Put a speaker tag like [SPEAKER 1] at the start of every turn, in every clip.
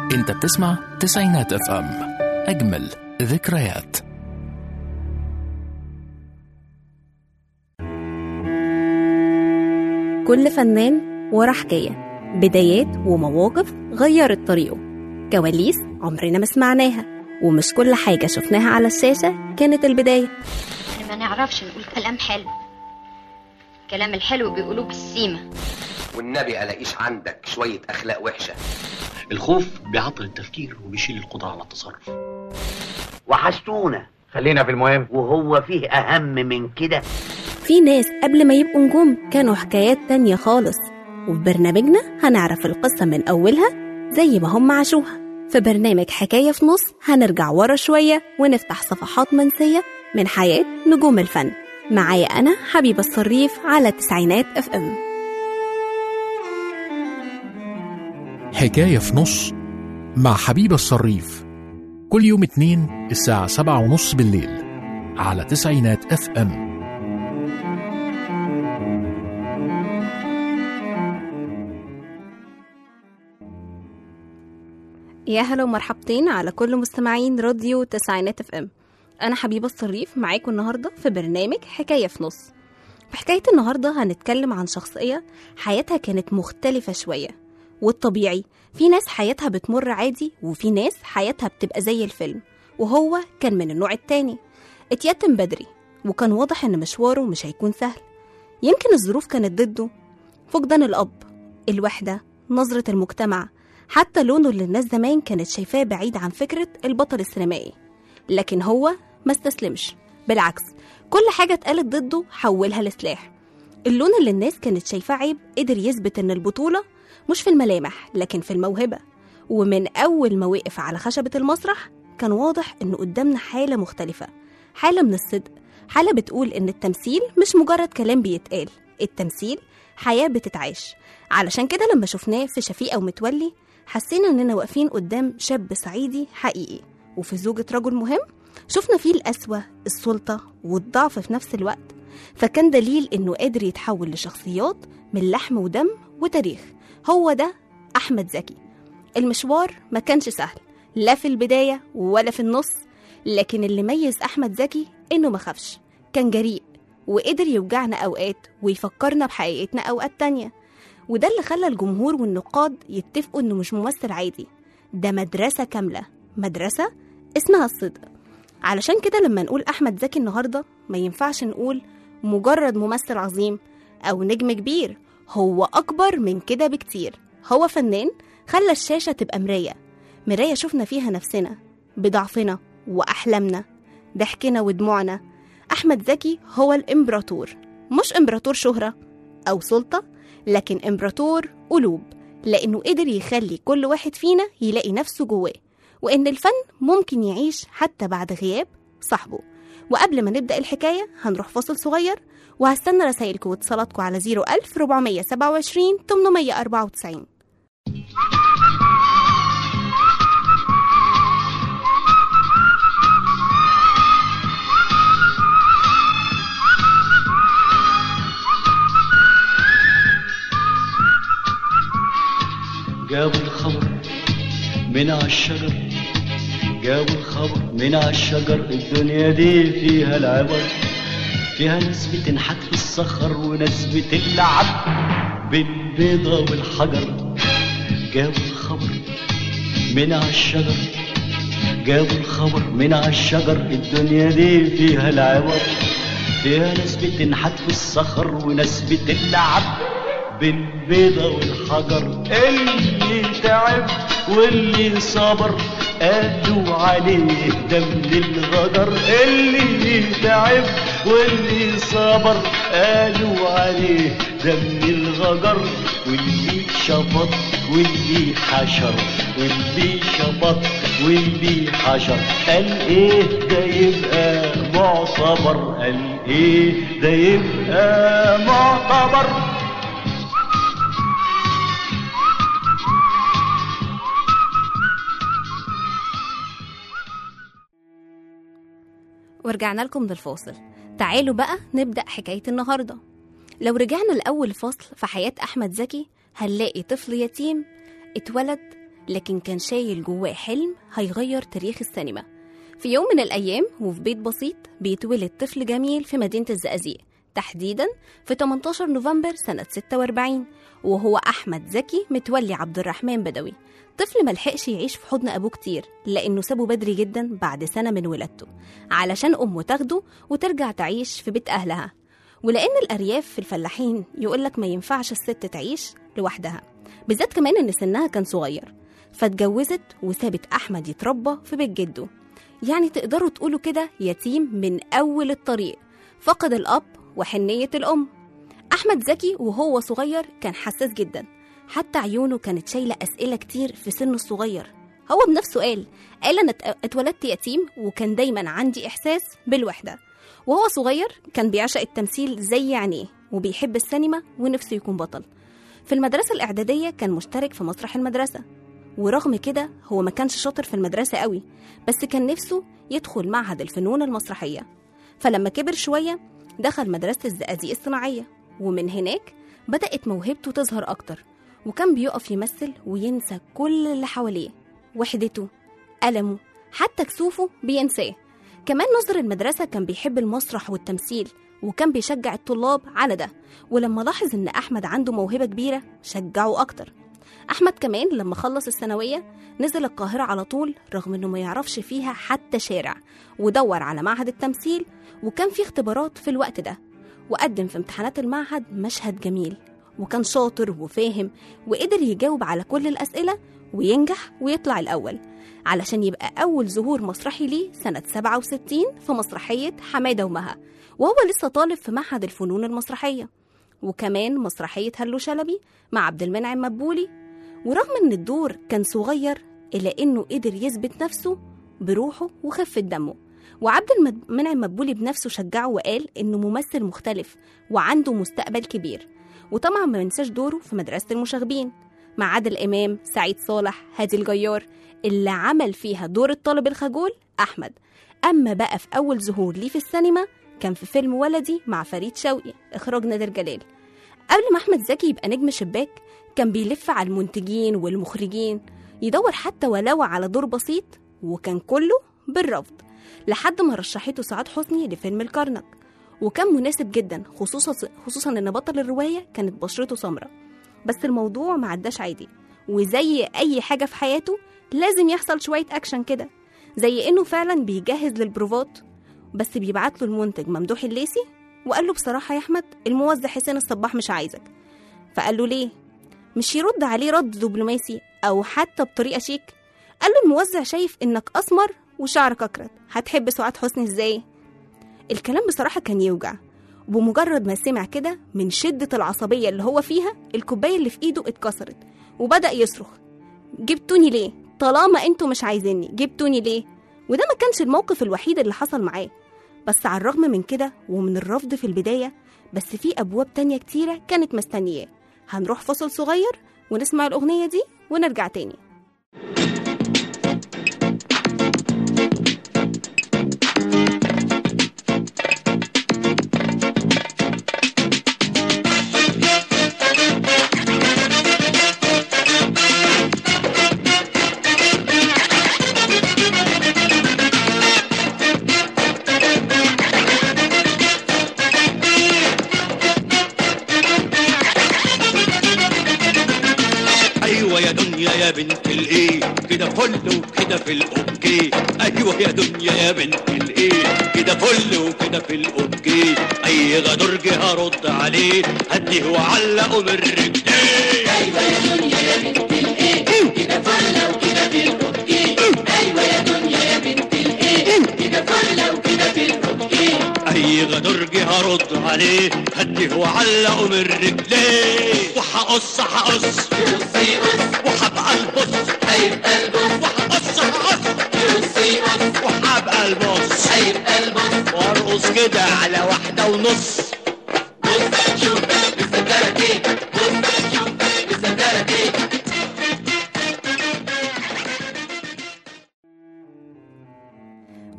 [SPEAKER 1] انت بتسمع تسعينات اف ام اجمل ذكريات
[SPEAKER 2] كل فنان ورا حكاية بدايات ومواقف غيرت طريقه كواليس عمرنا ما سمعناها ومش كل حاجة شفناها على الشاشة كانت البداية
[SPEAKER 3] احنا ما نعرفش نقول كلام حلو الكلام الحلو بيقولوه بالسيمة
[SPEAKER 4] والنبي الاقيش عندك شويه اخلاق وحشه
[SPEAKER 5] الخوف بيعطل التفكير وبيشيل القدرة على التصرف
[SPEAKER 6] وحشتونا
[SPEAKER 7] خلينا في المهم
[SPEAKER 6] وهو فيه أهم من كده
[SPEAKER 2] في ناس قبل ما يبقوا نجوم كانوا حكايات تانية خالص وفي برنامجنا هنعرف القصة من أولها زي ما هم عاشوها في برنامج حكاية في نص هنرجع ورا شوية ونفتح صفحات منسية من حياة نجوم الفن معايا أنا حبيبة الصريف على تسعينات اف ام
[SPEAKER 1] حكاية في نص مع حبيب الصريف كل يوم اتنين الساعة سبعة ونص بالليل على تسعينات اف ام
[SPEAKER 2] يا هلا ومرحبتين على كل مستمعين راديو تسعينات اف ام انا حبيبه الصريف معاكم النهارده في برنامج حكايه في نص في حكايه النهارده هنتكلم عن شخصيه حياتها كانت مختلفه شويه والطبيعي في ناس حياتها بتمر عادي وفي ناس حياتها بتبقى زي الفيلم وهو كان من النوع التاني اتيتم بدري وكان واضح ان مشواره مش هيكون سهل يمكن الظروف كانت ضده فقدان الاب الوحده نظره المجتمع حتى لونه اللي الناس زمان كانت شايفاه بعيد عن فكرة البطل السينمائي لكن هو ما استسلمش بالعكس كل حاجة اتقالت ضده حولها لسلاح اللون اللي الناس كانت شايفاه عيب قدر يثبت ان البطولة مش في الملامح لكن في الموهبة ومن أول ما وقف على خشبة المسرح كان واضح إنه قدامنا حالة مختلفة حالة من الصدق حالة بتقول إن التمثيل مش مجرد كلام بيتقال التمثيل حياة بتتعاش علشان كده لما شفناه في شفيقة ومتولي حسينا إننا واقفين قدام شاب صعيدي حقيقي وفي زوجة رجل مهم شفنا فيه القسوة السلطة والضعف في نفس الوقت فكان دليل إنه قادر يتحول لشخصيات من لحم ودم وتاريخ هو ده أحمد زكي المشوار ما كانش سهل لا في البداية ولا في النص لكن اللي ميز أحمد زكي إنه ما خافش كان جريء وقدر يوجعنا أوقات ويفكرنا بحقيقتنا أوقات تانية وده اللي خلى الجمهور والنقاد يتفقوا إنه مش ممثل عادي ده مدرسة كاملة مدرسة اسمها الصدق علشان كده لما نقول أحمد زكي النهاردة ما ينفعش نقول مجرد ممثل عظيم أو نجم كبير هو أكبر من كده بكتير هو فنان خلى الشاشة تبقى مراية مراية شفنا فيها نفسنا بضعفنا وأحلامنا ضحكنا ودموعنا أحمد زكي هو الإمبراطور مش إمبراطور شهرة أو سلطة لكن إمبراطور قلوب لأنه قدر يخلي كل واحد فينا يلاقي نفسه جواه وإن الفن ممكن يعيش حتى بعد غياب صاحبه وقبل ما نبدأ الحكاية هنروح فاصل صغير وهستنى رسايلكم واتصالاتكم على 01000 427 894
[SPEAKER 5] جابوا الخبر من عالشجر جابوا الخبر من عالشجر الدنيا دي فيها العبر فيها ناس بتنحت في الصخر وناس بتلعب بالبيضة والحجر جابوا الخبر من عالشجر جابوا الخبر من عالشجر الدنيا دي فيها العبر فيها ناس بتنحت في الصخر وناس بتلعب بالبيضة والحجر اللي تعب واللي صبر قالوا عليه دم للغدر اللي تعب واللي صبر قالوا عليه دم الغدر واللي شفط واللي حشر واللي شفط واللي حشر قال ايه ده يبقى معتبر قال ايه ده يبقى معتبر
[SPEAKER 2] ورجعنا لكم من الفاصل تعالوا بقى نبدأ حكاية النهاردة لو رجعنا لأول فصل في حياة أحمد زكي هنلاقي طفل يتيم اتولد لكن كان شايل جواه حلم هيغير تاريخ السينما في يوم من الأيام وفي بيت بسيط بيتولد طفل جميل في مدينة الزقازيق تحديدا في 18 نوفمبر سنة 46 وهو أحمد زكي متولي عبد الرحمن بدوي طفل ملحقش يعيش في حضن أبوه كتير لأنه سابه بدري جدا بعد سنة من ولادته علشان أمه تاخده وترجع تعيش في بيت أهلها ولأن الأرياف في الفلاحين يقولك ما ينفعش الست تعيش لوحدها بالذات كمان إن سنها كان صغير فاتجوزت وسابت أحمد يتربى في بيت جده يعني تقدروا تقولوا كده يتيم من أول الطريق فقد الأب وحنية الأم أحمد زكي وهو صغير كان حساس جدا حتى عيونه كانت شايلة أسئلة كتير في سنه الصغير هو بنفسه قال قال أنا ات- اتولدت يتيم وكان دايما عندي إحساس بالوحدة وهو صغير كان بيعشق التمثيل زي عينيه وبيحب السينما ونفسه يكون بطل في المدرسة الإعدادية كان مشترك في مسرح المدرسة ورغم كده هو ما كانش شاطر في المدرسة قوي بس كان نفسه يدخل معهد الفنون المسرحية فلما كبر شوية دخل مدرسة الزقازيق الصناعية ومن هناك بدأت موهبته تظهر أكتر وكان بيقف يمثل وينسى كل اللي حواليه وحدته ألمه حتى كسوفه بينساه كمان نظر المدرسة كان بيحب المسرح والتمثيل وكان بيشجع الطلاب على ده ولما لاحظ إن أحمد عنده موهبة كبيرة شجعه أكتر أحمد كمان لما خلص الثانوية نزل القاهرة على طول رغم إنه ما يعرفش فيها حتى شارع ودور على معهد التمثيل وكان في اختبارات في الوقت ده وقدم في امتحانات المعهد مشهد جميل وكان شاطر وفاهم وقدر يجاوب على كل الأسئلة وينجح ويطلع الأول علشان يبقى أول ظهور مسرحي ليه سنة 67 في مسرحية حمادة ومها وهو لسه طالب في معهد الفنون المسرحية وكمان مسرحية هلو شلبي مع عبد المنعم مدبولي ورغم إن الدور كان صغير إلا إنه قدر يثبت نفسه بروحه وخفة دمه وعبد المنعم مدبولي بنفسه شجعه وقال إنه ممثل مختلف وعنده مستقبل كبير وطبعا ما منساش دوره في مدرسة المشاغبين مع عادل إمام سعيد صالح هادي الجيار اللي عمل فيها دور الطالب الخجول أحمد أما بقى في أول ظهور ليه في السينما كان في فيلم ولدي مع فريد شوقي إخراج نادر جلال قبل ما أحمد زكي يبقى نجم شباك كان بيلف على المنتجين والمخرجين يدور حتى ولو على دور بسيط وكان كله بالرفض لحد ما رشحته سعاد حسني لفيلم الكرنك وكان مناسب جدا خصوصا خصوصا ان بطل الروايه كانت بشرته سمراء بس الموضوع ما عداش عادي وزي اي حاجه في حياته لازم يحصل شويه اكشن كده زي انه فعلا بيجهز للبروفات بس بيبعت له المنتج ممدوح الليسي وقال له بصراحه يا احمد الموزع حسين الصباح مش عايزك فقال له ليه مش يرد عليه رد دبلوماسي او حتى بطريقه شيك قال له الموزع شايف انك اسمر وشعرك اكرت هتحب سعاد حسني ازاي الكلام بصراحه كان يوجع وبمجرد ما سمع كده من شدة العصبية اللي هو فيها الكوباية اللي في ايده اتكسرت وبدأ يصرخ جبتوني ليه؟ طالما انتوا مش عايزيني جبتوني ليه؟ وده ما كانش الموقف الوحيد اللي حصل معاه بس على الرغم من كده ومن الرفض في البداية بس في أبواب تانية كتيرة كانت مستنياه هنروح فصل صغير ونسمع الأغنية دي ونرجع تاني
[SPEAKER 5] ايوه يا دنيا يا بنت الايه كده فل وكده في الاوكي ايوه يا دنيا يا بنت الايه كده فل وكده في الاوكي اي غدرج هرد عليه هديه وعلقه من رجليه ايوه يا دنيا يا بنت الايه كده فل وكده في الاوكي ايوه يا دنيا يا بنت الايه كده فل وكده في الاوكي اي غدرج هرد عليه هديه وعلقه من رجليه وهقص هقص وهبقى البص هيبقى البص وهقص هقص وهبقى البص هيبقى البص وارقص كده على واحدة ونص بص شوف لسه ايه بص شوف لسه ايه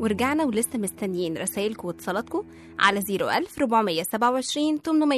[SPEAKER 2] ورجعنا ولسه مستنيين رسايلكم واتصالاتكم على 01000 427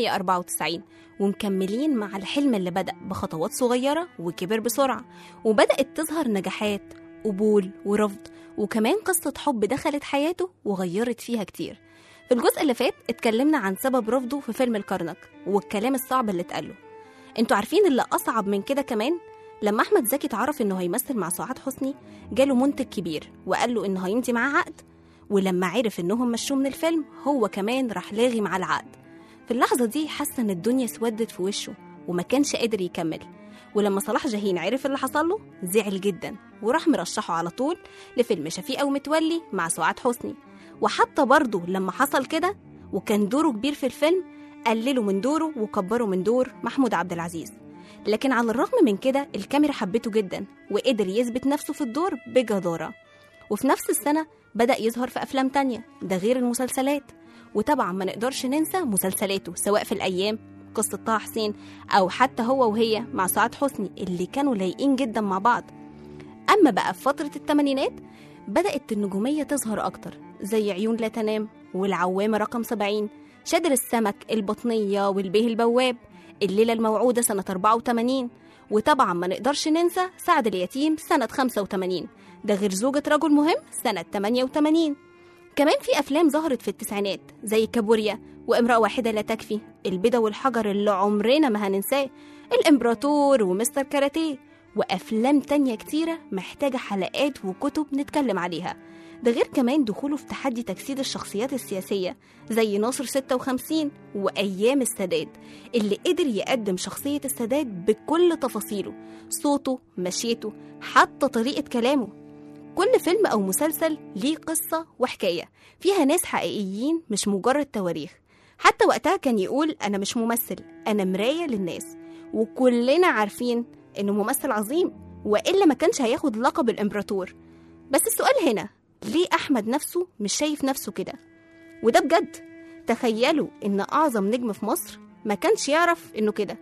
[SPEAKER 2] 894 ومكملين مع الحلم اللي بدأ بخطوات صغيرة وكبر بسرعة وبدأت تظهر نجاحات قبول ورفض وكمان قصة حب دخلت حياته وغيرت فيها كتير في الجزء اللي فات اتكلمنا عن سبب رفضه في فيلم الكرنك والكلام الصعب اللي اتقاله انتوا عارفين اللي أصعب من كده كمان لما أحمد زكي اتعرف إنه هيمثل مع سعاد حسني جاله منتج كبير وقال له إنه هيمضي معاه عقد ولما عرف إنهم مشوه من الفيلم هو كمان راح لاغي مع العقد في اللحظة دي حس إن الدنيا اسودت في وشه وما كانش قادر يكمل ولما صلاح جاهين عرف اللي حصل له زعل جدا وراح مرشحه على طول لفيلم شفيقة ومتولي مع سعاد حسني وحتى برضه لما حصل كده وكان دوره كبير في الفيلم قللوا من دوره وكبروا من دور محمود عبد العزيز لكن على الرغم من كده الكاميرا حبته جدا وقدر يثبت نفسه في الدور بجدارة وفي نفس السنة بدأ يظهر في أفلام تانية ده غير المسلسلات وطبعا ما نقدرش ننسى مسلسلاته سواء في الأيام قصة طه حسين أو حتى هو وهي مع سعاد حسني اللي كانوا لايقين جدا مع بعض أما بقى في فترة التمانينات بدأت النجومية تظهر أكتر زي عيون لا تنام والعوامة رقم 70 شادر السمك البطنية والبيه البواب الليلة الموعودة سنة 84 وطبعا ما نقدرش ننسى سعد اليتيم سنة 85 ده غير زوجة رجل مهم سنة 88 كمان في أفلام ظهرت في التسعينات زي كابوريا وامرأة واحدة لا تكفي البيضة والحجر اللي عمرنا ما هننساه الإمبراطور ومستر كاراتيه وأفلام تانية كتيرة محتاجة حلقات وكتب نتكلم عليها ده غير كمان دخوله في تحدي تجسيد الشخصيات السياسية زي ناصر 56 وأيام السادات اللي قدر يقدم شخصية السادات بكل تفاصيله صوته مشيته حتى طريقة كلامه كل فيلم أو مسلسل ليه قصة وحكاية فيها ناس حقيقيين مش مجرد تواريخ حتى وقتها كان يقول أنا مش ممثل أنا مراية للناس وكلنا عارفين إنه ممثل عظيم وإلا ما كانش هياخد لقب الإمبراطور بس السؤال هنا ليه أحمد نفسه مش شايف نفسه كده وده بجد تخيلوا إن أعظم نجم في مصر ما كانش يعرف إنه كده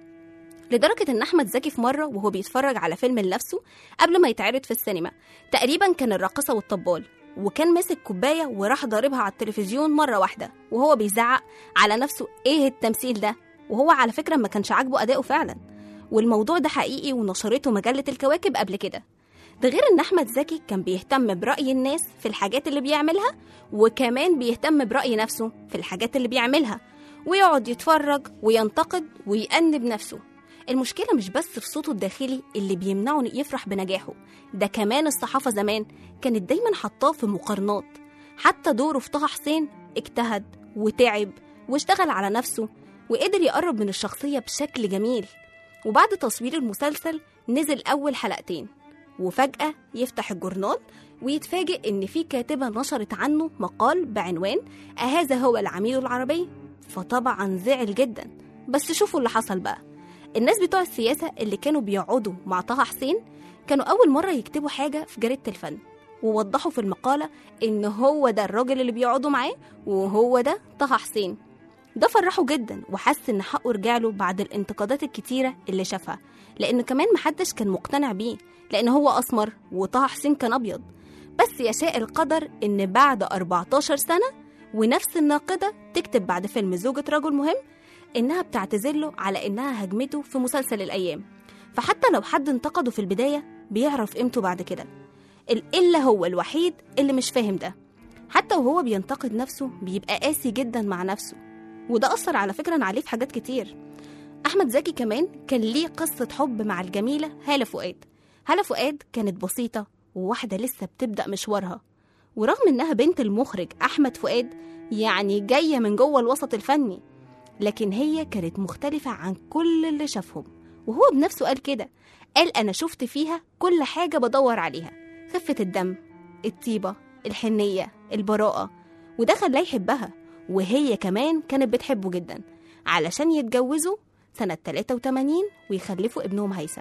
[SPEAKER 2] لدرجة إن أحمد زكي في مرة وهو بيتفرج على فيلم لنفسه قبل ما يتعرض في السينما تقريبا كان الراقصة والطبال وكان ماسك كوباية وراح ضاربها على التلفزيون مرة واحدة وهو بيزعق على نفسه إيه التمثيل ده وهو على فكرة ما كانش عاجبه أداؤه فعلا والموضوع ده حقيقي ونشرته مجلة الكواكب قبل كده ده غير ان احمد زكي كان بيهتم براي الناس في الحاجات اللي بيعملها وكمان بيهتم براي نفسه في الحاجات اللي بيعملها ويقعد يتفرج وينتقد ويأنب نفسه المشكلة مش بس في صوته الداخلي اللي بيمنعه يفرح بنجاحه ده كمان الصحافة زمان كانت دايما حطاه في مقارنات حتى دوره في طه حسين اجتهد وتعب واشتغل على نفسه وقدر يقرب من الشخصية بشكل جميل وبعد تصوير المسلسل نزل أول حلقتين وفجأة يفتح الجورنال ويتفاجئ إن في كاتبة نشرت عنه مقال بعنوان أهذا هو العميل العربي؟ فطبعا زعل جدا بس شوفوا اللي حصل بقى الناس بتوع السياسة اللي كانوا بيقعدوا مع طه حسين كانوا أول مرة يكتبوا حاجة في جريدة الفن ووضحوا في المقالة إن هو ده الراجل اللي بيقعدوا معاه وهو ده طه حسين ده فرحه جدا وحس إن حقه رجعله بعد الانتقادات الكتيرة اللي شافها لأن كمان محدش كان مقتنع بيه لأن هو أسمر وطه حسين كان أبيض بس يشاء القدر إن بعد 14 سنة ونفس الناقدة تكتب بعد فيلم زوجة رجل مهم إنها بتعتذر على إنها هجمته في مسلسل الأيام فحتى لو حد انتقده في البداية بيعرف قيمته بعد كده الإلا هو الوحيد اللي مش فاهم ده حتى وهو بينتقد نفسه بيبقى قاسي جدا مع نفسه وده أثر على فكرة عليه في حاجات كتير أحمد زكي كمان كان ليه قصة حب مع الجميلة هالة فؤاد هالة فؤاد كانت بسيطة وواحدة لسه بتبدأ مشوارها ورغم إنها بنت المخرج أحمد فؤاد يعني جاية من جوه الوسط الفني لكن هي كانت مختلفة عن كل اللي شافهم وهو بنفسه قال كده قال أنا شفت فيها كل حاجة بدور عليها خفة الدم الطيبة الحنية البراءة وده خلاه يحبها وهي كمان كانت بتحبه جدا علشان يتجوزوا سنة 83 ويخلفوا ابنهم هيثم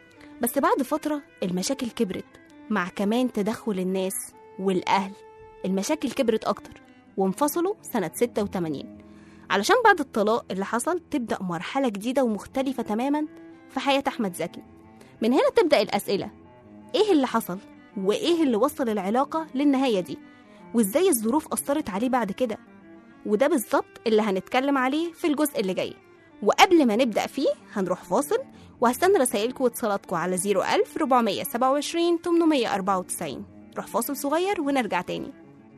[SPEAKER 2] بس بعد فترة المشاكل كبرت مع كمان تدخل الناس والأهل المشاكل كبرت أكتر وانفصلوا سنة 86 علشان بعد الطلاق اللي حصل تبدأ مرحلة جديدة ومختلفة تماما في حياة أحمد زكي من هنا تبدأ الأسئلة إيه اللي حصل؟ وإيه اللي وصل العلاقة للنهاية دي؟ وإزاي الظروف أثرت عليه بعد كده وده بالظبط اللي هنتكلم عليه في الجزء اللي جاي وقبل ما نبدأ فيه هنروح فاصل وهستنى رسائلكم واتصالاتكم على 01000 427 894 نروح فاصل صغير ونرجع تاني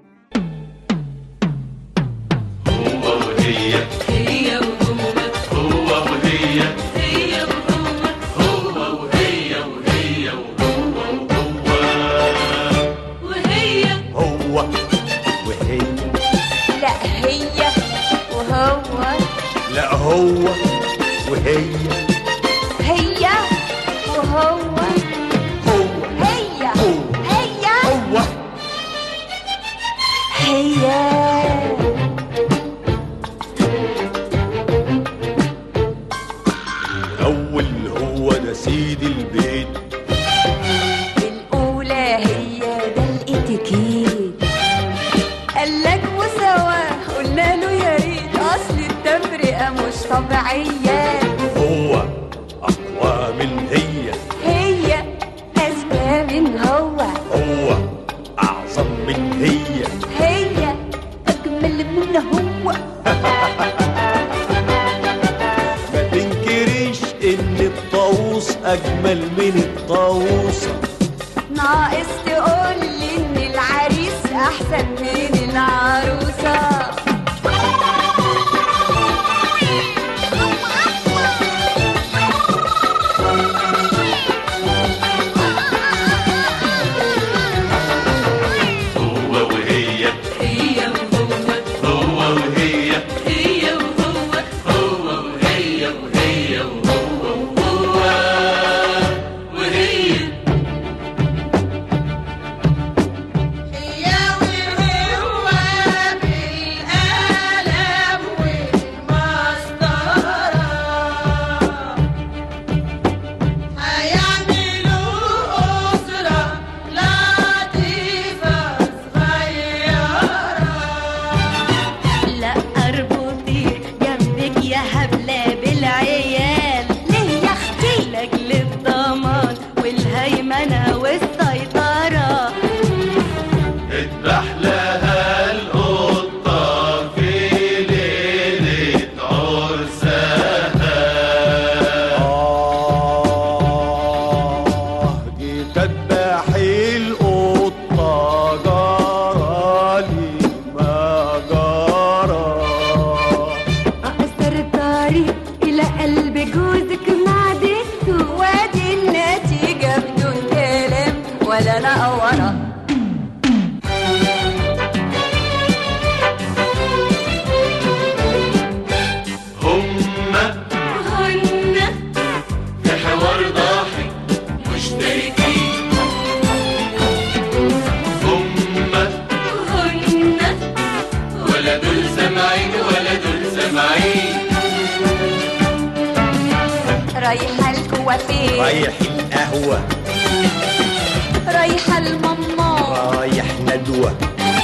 [SPEAKER 5] هو وهي
[SPEAKER 3] لا هي وهو
[SPEAKER 5] لا هو وهي
[SPEAKER 3] هي وهو
[SPEAKER 5] هو
[SPEAKER 3] هي هي
[SPEAKER 5] هو
[SPEAKER 3] هي
[SPEAKER 5] الأول هو ده سيد البيت
[SPEAKER 3] الأولى هي ده الاتيكيت قالك مساواة قلنا له يا ريت أصل التفرقة مش طبيعية
[SPEAKER 5] هو أقوى من هي
[SPEAKER 3] هي أذكى من هو
[SPEAKER 5] هو أعظم من هي
[SPEAKER 3] هي أجمل من هو
[SPEAKER 5] ما تنكريش إن الطاووس أجمل من الطاووسة
[SPEAKER 3] ناقص تقولي إن العريس أحسن من العروسة
[SPEAKER 5] هو وهي هي وهو هو وهي هي وهو هو وهي وهي وهو وهو وهي
[SPEAKER 3] لا اربطي جنبك يا هبلة بالعيال ليه يا اختي لاجل الضمان والهيمنة والسيطرة
[SPEAKER 5] اذبح لها القطة في ليلة عرسها آه جيت اذبح القطة جرالي ما جرى
[SPEAKER 3] اقصر الطريق الى قلب جوزك معدته وادي النتيجة بدون كلام ولا نقورة
[SPEAKER 5] هما
[SPEAKER 3] هن
[SPEAKER 5] في حوار ضاحك مشتركين هما
[SPEAKER 3] هن
[SPEAKER 5] ولا دول سامعين ولا دول سامعين
[SPEAKER 3] رايحة الكوافير
[SPEAKER 5] رايح القهوة
[SPEAKER 3] رايحة الماما
[SPEAKER 5] رايح ندوة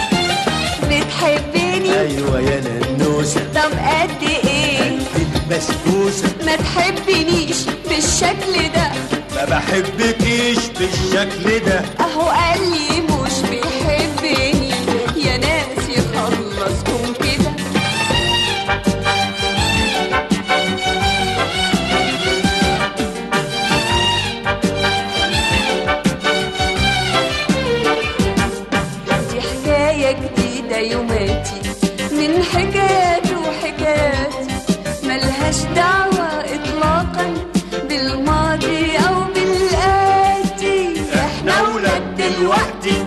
[SPEAKER 3] بتحبني
[SPEAKER 5] أيوة يا ننوسة
[SPEAKER 3] طب قد ايه
[SPEAKER 5] البسبوسة
[SPEAKER 3] ما تحبنيش بالشكل ده
[SPEAKER 5] ما بحبكيش بالشكل ده
[SPEAKER 3] اهو قال لي مش بيحبني يا ناس يخلصكم كده دي حكاية جديدة يوماتي من حكايات وحكايات ملهاش دعوة إطلاقا بالماضي أو بالآتي إحنا ولاد دلوقتي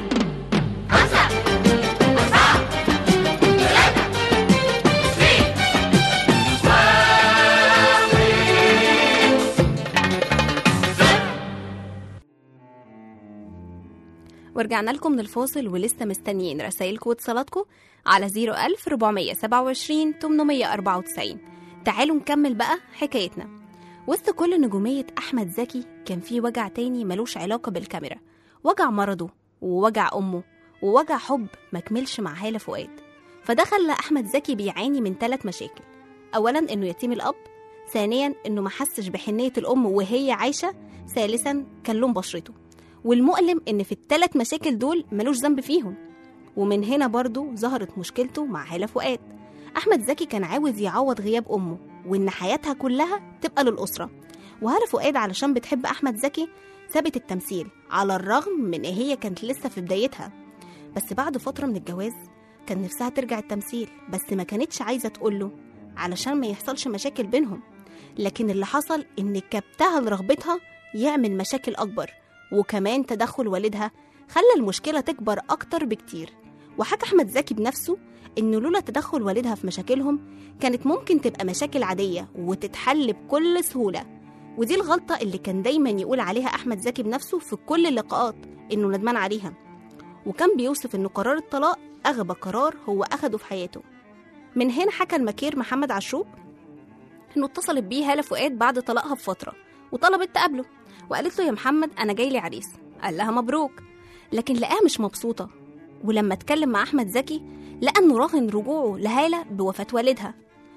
[SPEAKER 2] ورجعنا لكم من الفاصل ولسه مستنيين رسايلكم واتصالاتكم على 01000 427 894 تعالوا نكمل بقى حكايتنا وسط كل نجومية أحمد زكي كان في وجع تاني ملوش علاقة بالكاميرا وجع مرضه ووجع أمه ووجع حب مكملش مع هالة فؤاد فده خلى أحمد زكي بيعاني من ثلاث مشاكل أولا إنه يتيم الأب ثانيا إنه ما حسش بحنية الأم وهي عايشة ثالثا كان لون بشرته والمؤلم إن في الثلاث مشاكل دول ملوش ذنب فيهم ومن هنا برضو ظهرت مشكلته مع هالة فؤاد أحمد زكي كان عاوز يعوض غياب أمه وإن حياتها كلها تبقى للأسرة وهالة فؤاد علشان بتحب أحمد زكي سابت التمثيل على الرغم من إن هي كانت لسه في بدايتها بس بعد فترة من الجواز كان نفسها ترجع التمثيل بس ما كانتش عايزة تقوله علشان ما يحصلش مشاكل بينهم لكن اللي حصل إن كبتها لرغبتها يعمل مشاكل أكبر وكمان تدخل والدها خلى المشكلة تكبر أكتر بكتير وحكى أحمد زكي بنفسه إنه لولا تدخل والدها في مشاكلهم كانت ممكن تبقى مشاكل عادية وتتحل بكل سهولة ودي الغلطة اللي كان دايما يقول عليها أحمد زكي بنفسه في كل اللقاءات إنه ندمان عليها وكان بيوصف إنه قرار الطلاق أغبى قرار هو أخده في حياته من هنا حكى المكير محمد عشوب إنه اتصلت بيه هالة فؤاد بعد طلاقها بفترة وطلبت تقابله وقالت له يا محمد أنا جاي لي عريس قال لها مبروك لكن لقاها مش مبسوطة ولما اتكلم مع أحمد زكي لقى إنه راهن رجوعه لهالة بوفاة والدها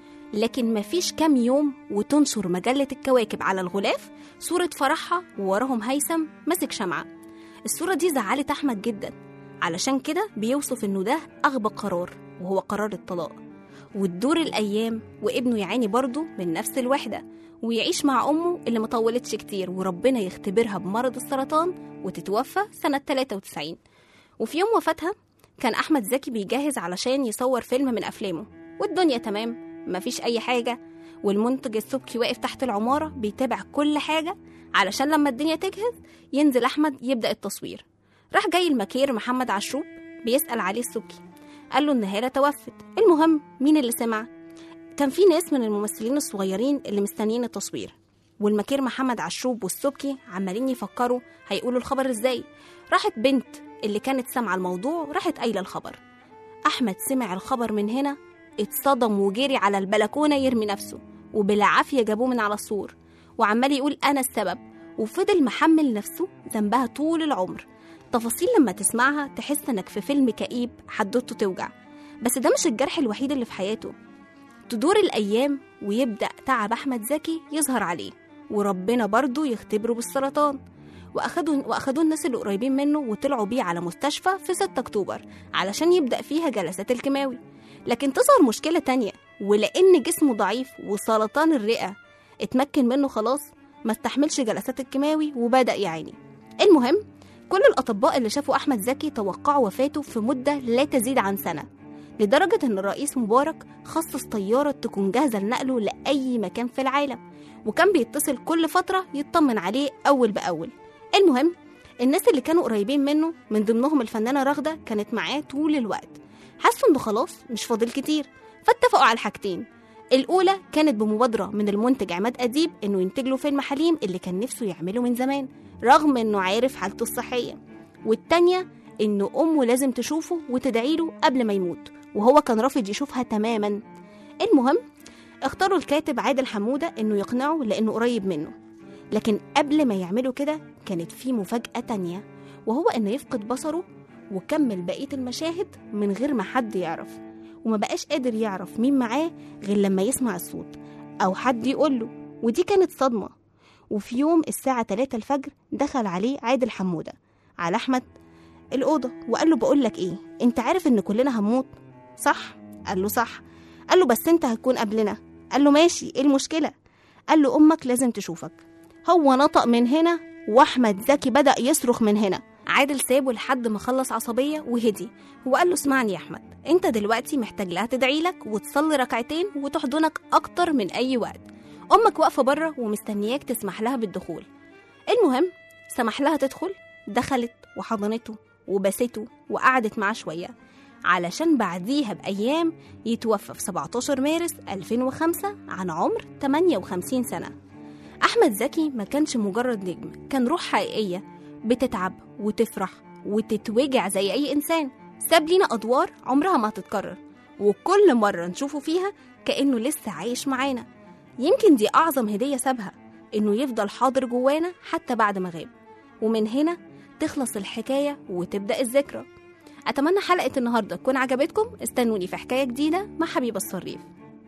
[SPEAKER 2] لكن مفيش كام يوم وتنشر مجلة الكواكب على الغلاف صورة فرحها ووراهم هيثم ماسك شمعة الصورة دي زعلت أحمد جدا علشان كده بيوصف إنه ده أغبى قرار وهو قرار الطلاق وتدور الأيام وابنه يعاني برضه من نفس الوحدة ويعيش مع أمه اللي مطولتش كتير وربنا يختبرها بمرض السرطان وتتوفى سنة 93 وفي يوم وفاتها كان أحمد زكي بيجهز علشان يصور فيلم من أفلامه والدنيا تمام مفيش أي حاجة والمنتج السبكي واقف تحت العمارة بيتابع كل حاجة علشان لما الدنيا تجهز ينزل أحمد يبدأ التصوير راح جاي المكير محمد عشروب بيسأل عليه السبكي قال له إن هالة توفت المهم مين اللي سمع كان في ناس من الممثلين الصغيرين اللي مستنيين التصوير والمكير محمد عشروب والسبكي عمالين يفكروا هيقولوا الخبر ازاي راحت بنت اللي كانت سامعة الموضوع راحت قايلة الخبر أحمد سمع الخبر من هنا اتصدم وجري على البلكونة يرمي نفسه وبالعافية جابوه من على السور وعمال يقول أنا السبب وفضل محمل نفسه ذنبها طول العمر تفاصيل لما تسمعها تحس انك في فيلم كئيب حدوته توجع بس ده مش الجرح الوحيد اللي في حياته تدور الأيام ويبدأ تعب أحمد زكي يظهر عليه وربنا برضه يختبره بالسرطان وأخدوا وأخدوه الناس اللي قريبين منه وطلعوا بيه على مستشفى في 6 أكتوبر علشان يبدأ فيها جلسات الكيماوي لكن تظهر مشكلة تانية ولأن جسمه ضعيف وسرطان الرئة اتمكن منه خلاص ما استحملش جلسات الكيماوي وبدأ يعاني المهم كل الأطباء اللي شافوا أحمد زكي توقعوا وفاته في مدة لا تزيد عن سنة لدرجة إن الرئيس مبارك خصص طيارة تكون جاهزة لنقله لأي مكان في العالم وكان بيتصل كل فترة يطمن عليه أول بأول المهم الناس اللي كانوا قريبين منه من ضمنهم الفنانة راغدة كانت معاه طول الوقت حسوا إنه خلاص مش فاضل كتير فاتفقوا على حاجتين الأولى كانت بمبادرة من المنتج عماد أديب إنه ينتج له فيلم حليم اللي كان نفسه يعمله من زمان رغم إنه عارف حالته الصحية والتانية إنه أمه لازم تشوفه وتدعي له قبل ما يموت وهو كان رافض يشوفها تماما المهم اختاروا الكاتب عادل حمودة إنه يقنعه لأنه قريب منه لكن قبل ما يعملوا كده كانت في مفاجأة تانية وهو إنه يفقد بصره وكمل بقية المشاهد من غير ما حد يعرف وما بقاش قادر يعرف مين معاه غير لما يسمع الصوت أو حد يقوله ودي كانت صدمة وفي يوم الساعة 3 الفجر دخل عليه عادل حمودة على أحمد الأوضة وقال له بقول لك إيه أنت عارف إن كلنا هنموت صح قال له صح قال له بس أنت هتكون قبلنا قال له ماشي إيه المشكلة قال له أمك لازم تشوفك هو نطق من هنا وأحمد زكي بدأ يصرخ من هنا عادل سابه لحد ما خلص عصبية وهدي وقال له اسمعني يا أحمد أنت دلوقتي محتاج لها تدعي لك وتصلي ركعتين وتحضنك أكتر من أي وقت أمك واقفة بره ومستنياك تسمح لها بالدخول المهم سمح لها تدخل دخلت وحضنته وبسته وقعدت معاه شوية علشان بعديها بأيام يتوفى في 17 مارس 2005 عن عمر 58 سنة أحمد زكي ما كانش مجرد نجم كان روح حقيقية بتتعب وتفرح وتتوجع زي أي إنسان ساب لينا أدوار عمرها ما هتتكرر وكل مرة نشوفه فيها كأنه لسه عايش معانا يمكن دي أعظم هدية سابها إنه يفضل حاضر جوانا حتى بعد ما غاب ومن هنا تخلص الحكاية وتبدأ الذكرى أتمنى حلقة النهاردة تكون عجبتكم استنوني في حكاية جديدة مع حبيبة الصريف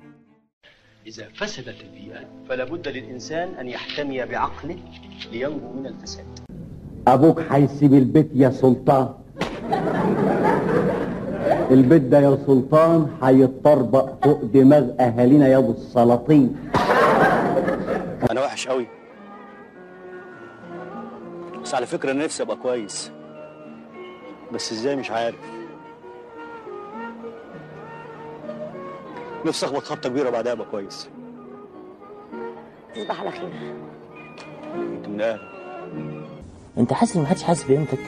[SPEAKER 7] إذا فسدت البيئة فلا بد للإنسان أن يحتمي بعقله لينجو من الفساد
[SPEAKER 8] ابوك هيسيب البيت يا سلطان البيت ده يا سلطان هيتطربق فوق دماغ اهالينا يا ابو السلاطين
[SPEAKER 7] انا وحش قوي بس على فكره انا نفسي ابقى كويس بس ازاي مش عارف نفسي اخبط خبطه كبيره بعدها ابقى كويس
[SPEAKER 9] تصبح على خير
[SPEAKER 7] انت من اهل
[SPEAKER 10] انت حاسس ان محدش حاسس بقيمتك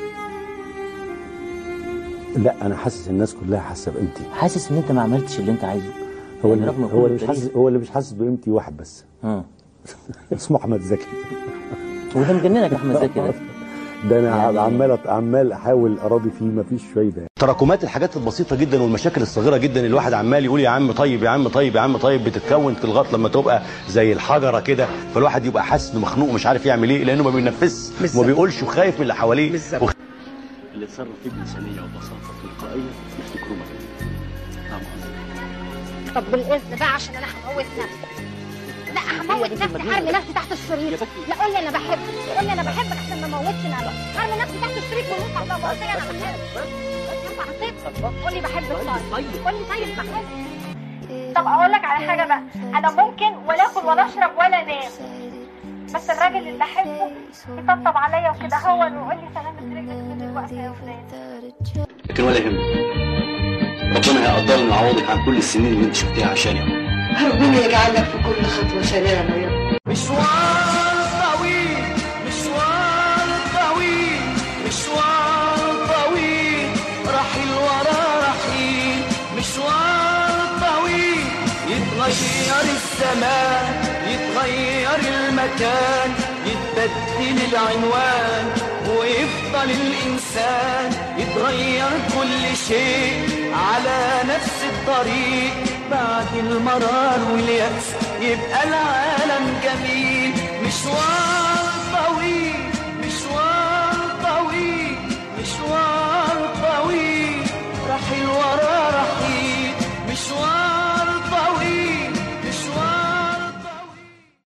[SPEAKER 11] لا انا حاسس الناس كلها حاسه بقيمتي
[SPEAKER 10] حاسس ان انت ما عملتش اللي انت عايزه
[SPEAKER 11] هو
[SPEAKER 10] يعني
[SPEAKER 11] اللي
[SPEAKER 10] رغم
[SPEAKER 11] هو
[SPEAKER 10] كل
[SPEAKER 11] اللي مش
[SPEAKER 10] التاريخ.
[SPEAKER 11] حاسس هو اللي مش حاسس بقيمتي واحد بس
[SPEAKER 10] اه
[SPEAKER 11] اسمه احمد زكي
[SPEAKER 10] وده مجننك يا احمد زكي ده
[SPEAKER 11] ده انا
[SPEAKER 10] يعني-
[SPEAKER 11] عمال عمال احاول اراضي فيه مفيش فايده
[SPEAKER 12] تراكمات الحاجات البسيطه جدا والمشاكل الصغيره جدا الواحد عمال يقول يا عم طيب يا عم طيب يا عم طيب بتتكون لغايه لما تبقى زي الحجره كده فالواحد يبقى حاسس انه مخنوق ومش عارف يعمل ايه لانه ما بينفذش وما بيقولش وخايف من اللي حواليه وخ-
[SPEAKER 7] اللي تصرف فيه بانسانيه وبساطه وتلقائيه يفتكروه مجنون نعم
[SPEAKER 9] طب بالاذن بقى عشان انا هموت نفسي لا هموت نفسي هرمي نفسي تحت الشريط لا قول لي انا بحبك قول لي انا بحبك عشان ما اموتش نفسي هرمي نفسي تحت الشريط ونوصل على بقى انا بحبك ينفع اطيب قول لي بحبك طيب قول لي طيب بحبك
[SPEAKER 13] طب اقول لك على حاجه بقى انا ممكن ولا اكل ولا اشرب ولا انام بس الراجل اللي احبه يطبطب عليا وكده هو ويقول لي سلامة رجلك دلوقتي يا ولاد
[SPEAKER 7] لكن ولا يهمك ربنا هيقدرني ويعوضك عن كل السنين اللي انت شفتيها عشاني
[SPEAKER 14] ربنا يجعلك في كل خطوة سلامة يا رب
[SPEAKER 15] مشوار طويل مشوار طويل مشوار طويل رحيل ورا رحيل مشوار طويل يتغير الزمان يتغير المكان يتبدل العنوان ويفضل الإنسان يتغير كل شيء على نفس الطريق بعد المرار واليأس يبقى العالم جميل مشوار